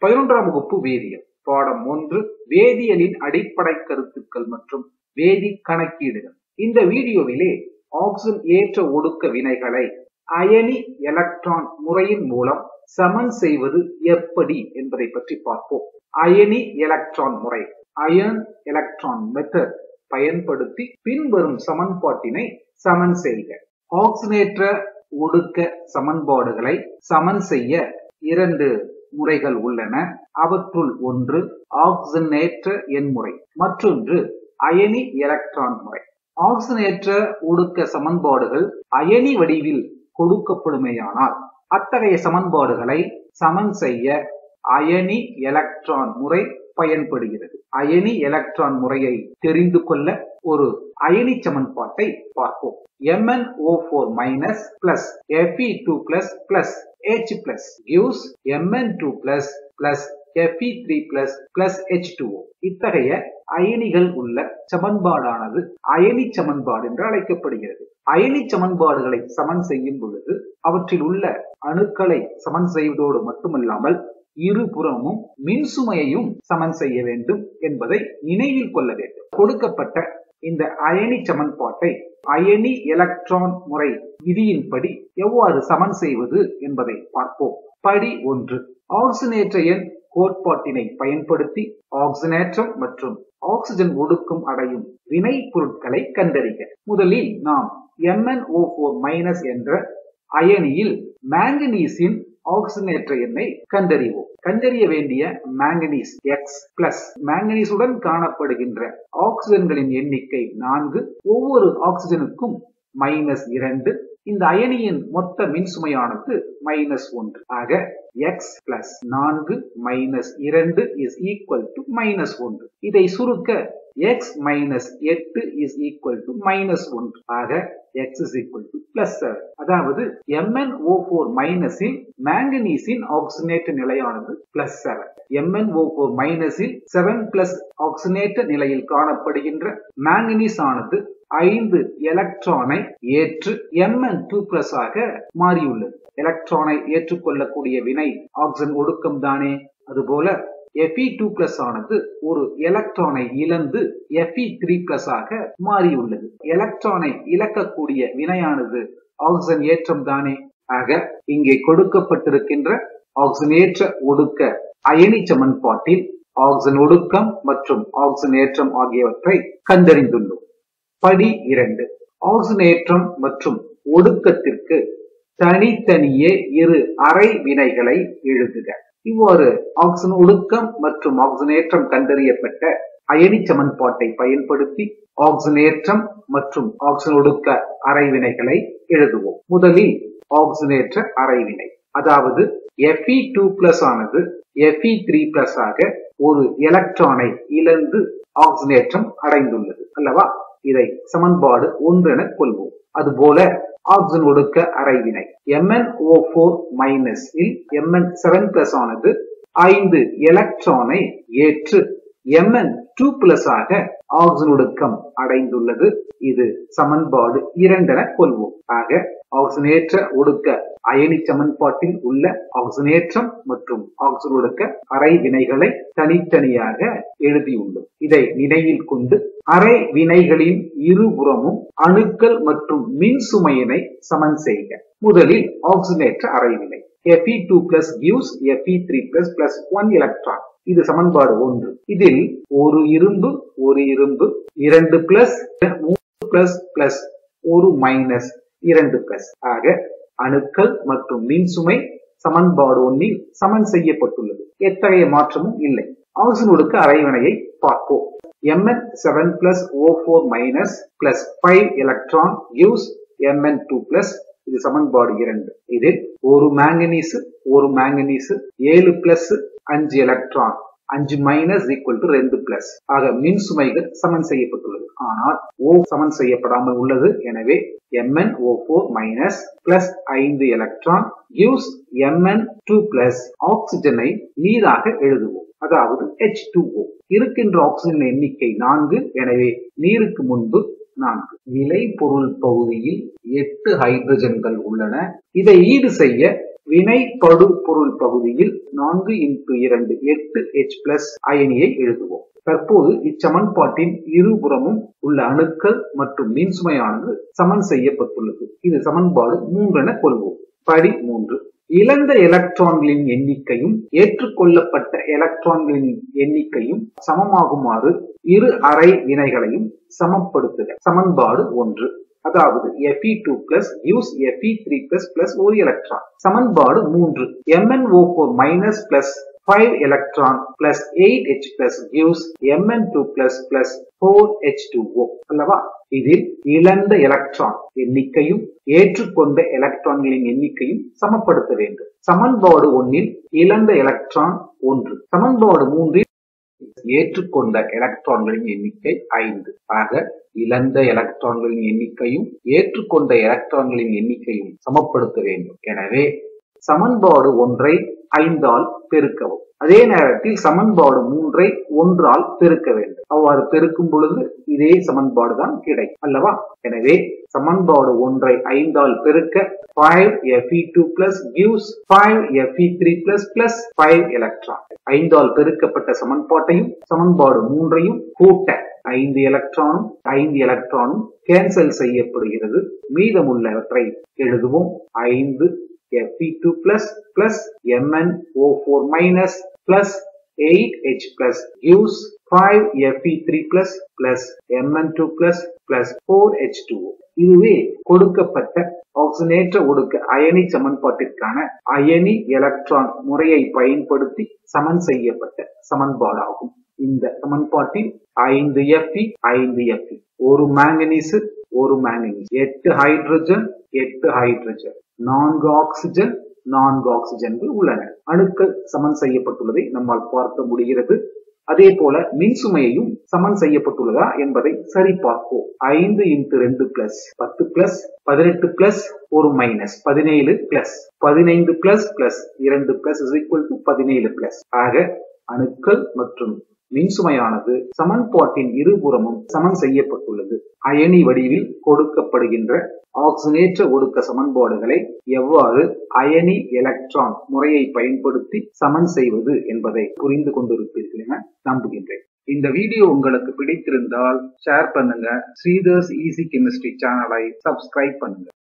பதினொன்றாம் வகுப்பு வேதியியல் பாடம் ஒன்று வேதியியலின் அடிப்படை கருத்துக்கள் மற்றும் வேதி கணக்கீடுகள் இந்த வீடியோவிலே ஆக்சிஜன் ஏற்ற ஒடுக்க வினைகளை அயனி எலக்ட்ரான் முறையின் மூலம் சமன் செய்வது எப்படி என்பதை பற்றி பார்ப்போம் அயனி எலக்ட்ரான் முறை அயன் எலக்ட்ரான் மெத்தட் பயன்படுத்தி பின்வரும் சமன்பாட்டினை சமன் செய்க ஆக்சிஜனேற்ற ஒடுக்க சமன்பாடுகளை சமன் செய்ய இரண்டு முறைகள் உள்ளன அவற்றுள் ஒன்று ஆக்சிஜனேற்ற எண்முறை மற்றொன்று அயனி எலக்ட்ரான் முறை ஆக்சிஜனேற்ற ஒடுக்க சமன்பாடுகள் அயனி வடிவில் கொடுக்கப்படுமேயானால் அத்தகைய சமன்பாடுகளை சமன் செய்ய அயனி எலக்ட்ரான் முறை பயன்படுகிறது அயனி எலக்ட்ரான் முறையை தெரிந்து கொள்ள ஒரு அயனி சமன்பாட்டை பார்ப்போம் MnO4 minus plus Fe2 plus plus H plus gives Mn2 plus plus Fe3 plus plus H2O இத்தகைய அயனிகள் உள்ள சமன்பாடானது அயனி சமன்பாடு என்று அழைக்கப்படுகிறது அயனி சமன்பாடுகளை சமன் செய்யும் பொழுது அவற்றில் உள்ள அணுக்களை சமன் செய்வதோடு மட்டுமல்லாமல் இருபுறமும் மின்சுமையையும் சமன் செய்ய வேண்டும் என்பதை நினைவில் கொள்ள வேண்டும் கொடுக்கப்பட்ட இந்த அயனி சமன்பாட்டை அயனி எலக்ட்ரான் முறை விதியின்படி எவ்வாறு சமன் செய்வது என்பதை பார்ப்போம் படி ஒன்று ஆக்சினேற்ற எண் கோட்பாட்டினை பயன்படுத்தி ஆக்சினேற்றம் மற்றும் ஆக்சிஜன் ஒடுக்கம் அடையும் வினை பொருட்களை கண்டறிக முதலில் நாம் MnO4 மைனஸ் என்ற அயனியில் மேங்கனீஸின் ஆக்சிஜனேற்ற எண்ணை கண்டறிவோம் கண்டறிய வேண்டிய மேங்கனீஸ் எக்ஸ் பிளஸ் மேங்கனீஸுடன் காணப்படுகின்ற ஆக்சிஜன்களின் எண்ணிக்கை நான்கு ஒவ்வொரு ஆக்சிஜனுக்கும் மைனஸ் இரண்டு இந்த அயனியின் மொத்த மின்சுமையானது மைனஸ் ஒன்று ஆக எக்ஸ் பிளஸ் நான்கு மைனஸ் இரண்டு இஸ் ஈக்குவல் டு மைனஸ் ஒன்று இதை சுருக்க எக்ஸ் மைனஸ் எட்டு இஸ் ஈக்குவல் டு மைனஸ் ஒன்று ஆக X is equal to plus seven அதாவது MnO4 ஃபோர் மைனஸில் மேங்கனீஸின் ஆக்சினேட்ட நிலையானது பிளஸ் செவன் MnO4 ஃபோர் மைனஸில் செவன் பிளஸ் ஆக்சினேட்ட நிலையில் காணப்படுகின்ற மேங்கனீஸ் ஆனது ஐந்து எலக்ட்ரானை ஏற்று Mn டூ பிளஸ் ஆக மாறியுள்ளது எலக்ட்ரானை ஏற்றுக்கொள்ளக்கூடிய வினை ஆக்சிஜன் ஒடுக்கம் தானே அதுபோல Fe2 பிளஸ் ஆனது ஒரு எலக்ட்ரானை இழந்து Fe3 பிளஸ் ஆக மாறியுள்ளது எலக்ட்ரானை இழக்கக்கூடிய வினையானது ஆக்சிஜன் ஏற்றம் தானே ஆக இங்கே கொடுக்கப்பட்டிருக்கின்ற ஆக்சிஜனேற்ற ஒடுக்க அயனி சமன்பாட்டில் ஆக்சிஜன் ஒடுக்கம் மற்றும் ஆக்சிஜன் ஏற்றம் ஆகியவற்றை கண்டறிந்துள்ளோம் படி இரண்டு ஆக்சிஜனேற்றம் மற்றும் ஒடுக்கத்திற்கு தனித்தனியே இரு அரை வினைகளை எழுதுக இவ்வாறு ஆக்சிஜன் ஒடுக்கம் மற்றும் ஆக்சிஜனேற்றம் கண்டறியப்பட்ட அயனி சமன்பாட்டை பயன்படுத்தி ஆக்சிஜனேற்றம் மற்றும் ஆக்சிஜன் ஒடுக்க அரைவினைகளை எழுதுவோம் முதலில் ஆக்சிஜனேற்ற அரைவினை அதாவது Fe2 பிளஸ் ஆனது Fe3 பிளஸ் ஆக ஒரு எலக்ட்ரானை இழந்து ஆக்சிஜனேற்றம் அடைந்துள்ளது அல்லவா இதை சமன்பாடு ஒன்று என கொள்வோம் அதுபோல ஆக்சிஜன் ஒடுக்க அரைவினை MnO4 மைனஸ் இல் Mn7 பிளஸ் ஆனது ஐந்து எலக்ட்ரானை ஏற்று Mn டூ பிளஸ் ஆக ஆக்சிஜன் ஒடுக்கம் அடைந்துள்ளது இது சமன்பாடு இரண்டென கொள்வோம் ஆக ஆக்சிஜனேற்ற ஒடுக்க அயனி சமன்பாட்டில் உள்ள ஆக்சிஜனேற்றம் மற்றும் ஆக்சிஜன் ஒடுக்க அரை வினைகளை தனித்தனியாக எழுதியுள்ளோம் இதை நினைவில் கொண்டு அரை வினைகளின் இருபுறமும் அணுக்கள் மற்றும் மின் சுமையினை சமன் செய்க முதலில் ஆக்சிஜனேற்ற அரைவினை Fe2 plus gives Fe3 plus plus 1 electron இது சமன்பாடு ஒன்று இதில் ஒரு இரும்பு ஒரு இரும்பு இரண்டு பிளஸ் மூன்று பிளஸ் பிளஸ் ஒரு மைனஸ் இரண்டு பிளஸ் ஆக அணுக்கள் மற்றும் மின்சுமை சமன்பாடு ஒன்றில் சமன் செய்யப்பட்டுள்ளது எத்தகைய மாற்றமும் இல்லை ஆக்சிஜன் ஒடுக்க அரைவினையை பார்ப்போம் Mn 7 plus O4 minus plus 5 electron gives Mn 2 plus இது சமன்பாடு இரண்டு இதில் ஒரு மேங்கனீஸ் ஒரு மேங்கனீஸ் ஏழு பிளஸ் அஞ்சு எலக்ட்ரான் அஞ்சு மைனஸ் ஈக்குவல் டு ரெண்டு பிளஸ் ஆக மின் சுமைகள் சமன் செய்யப்பட்டுள்ளது ஆனால் ஓ சமன் செய்யப்படாமல் உள்ளது எனவே Mn O4 மைனஸ் பிளஸ் ஐந்து electron gives Mn two plus ஆக்சிஜனை நீராக எழுதுவோம் அதாவது H2O இருக்கின்ற ஆக்சிஜன் எண்ணிக்கை நான்கு எனவே நீருக்கு முன்பு நான்கு விளைபொருள் பகுதியில் எட்டு ஹைட்ரஜன்கள் உள்ளன இதை ஈடு செய்ய வினைப்படு பொருள் பகுதியில் நான்கு இன்டு இரண்டு எட்டு ஹெச் பிளஸ் அயனியை எழுதுவோம் தற்போது இச்சமன்பாட்டின் இருபுறமும் உள்ள அணுக்கள் மற்றும் மின்சுமையானது சமன் செய்யப்பட்டுள்ளது இது சமன்பாடு மூன்றென கொள்வோம் படி மூன்று இழந்த எலக்ட்ரான்களின் எண்ணிக்கையும் ஏற்றுக்கொள்ளப்பட்ட எலக்ட்ரான்களின் எண்ணிக்கையும் சமமாகுமாறு இரு அரை வினைகளையும் சமப்படுத்துக சமன்பாடு ஒன்று அதாவது Fe2 plus gives Fe3 plus plus ஒரு எலக்ட்ரான் சமன்பாடு மூன்று MnO4 minus plus 5 electron plus 8H plus gives Mn2 plus plus 4H2O அல்லவா இதில் இழந்த எலக்ட்ரான் எண்ணிக்கையும் ஏற்றுக்கொண்ட எலக்ட்ரான்களின் எண்ணிக்கையும் சமப்படுத்த வேண்டும் சமன்பாடு ஒன்னில் இழந்த எலக்ட்ரான் ஒன்று சமன்பாடு மூன்றில் ஏற்றுக்கொண்ட எலக்ட்ரான்களின் எண்ணிக்கை ஐந்து ஆக இழந்த எலக்ட்ரான்களின் எண்ணிக்கையும் ஏற்றுக்கொண்ட எலக்ட்ரான்களின் எண்ணிக்கையும் சமப்படுத்த வேண்டும் எனவே சமன்பாடு ஒன்றை ஐந்தால் பெருக்கவும் அதே நேரத்தில் சமன்பாடு மூன்றை ஒன்றால் பெருக்க வேண்டும் அவ்வாறு பெருக்கும் பொழுது இதே சமன்பாடு தான் கிடைக்கும் அல்லவா எனவே சமன்பாடு ஒன்றை ஐந்தால் பெருக்க 5 Fe2 plus gives 5 Fe3 plus plus 5 electron ஐந்தால் பெருக்கப்பட்ட சமன்பாட்டையும் சமன்பாடு மூன்றையும் கூட்ட ஐந்து எலக்ட்ரானும் ஐந்து எலக்ட்ரானும் கேன்சல் செய்யப்படுகிறது மீதமுள்ளவற்றை எழுதுவோம் ஐந்து Fe2 plus plus MnO4 minus plus 8H plus gives 5 Fe3 plus plus Mn2 plus plus 4H2O இதுவே கொடுக்கப்பட்ட ஆக்சினேற்ற ஒடுக்க அயனி சமன்பாட்டிற்கான அயனி எலக்ட்ரான் முறையை பயன்படுத்தி சமன் செய்யப்பட்ட சமன்பாடாகும் இந்த சமன்பாட்டில் ஐந்து Fe ஐந்து Fe ஒரு மேங்கனீசு ஒரு மேங்கனீஸ் எட்டு ஹைட்ரஜன் எட்டு ஹைட்ரஜன் நான்கு ஆக்சிஜன் நான்கு ஆக்சிஜன்கள் உள்ளன அணுக்கள் சமன் செய்யப்பட்டுள்ளதை நம்மால் பார்க்க முடிகிறது அதே போல மின்சுமையையும் சமன் செய்யப்பட்டுள்ளதா என்பதை சரிபார்ப்போம் ஐந்து இன்ட்டு ரெண்டு பிளஸ் பத்து பிளஸ் பதினெட்டு பிளஸ் ஒரு மைனஸ் பதினேழு பிளஸ் பதினைந்து பிளஸ் பிளஸ் இரண்டு பிளஸ் இஸ் ஈக்குவல் டு பதினேழு பிளஸ் ஆக அணுக்கள் மற்றும் மின்சுமையானது சமன்பாட்டின் இருபுறமும் சமன் செய்யப்பட்டுள்ளது அயனி வடிவில் கொடுக்கப்படுகின்ற ஆக்சினேற்ற ஒடுக்க சமன்பாடுகளை எவ்வாறு அயனி எலக்ட்ரான் முறையை பயன்படுத்தி சமன் செய்வது என்பதை புரிந்து கொண்டிருப்பீர்கள் என நம்புகின்றேன் இந்த வீடியோ உங்களுக்கு பிடித்திருந்தால் ஷேர் பண்ணுங்க ஸ்ரீதர்ஸ் ஈஸி கெமிஸ்ட்ரி சேனலை சப்ஸ்கிரைப் பண்ணுங்க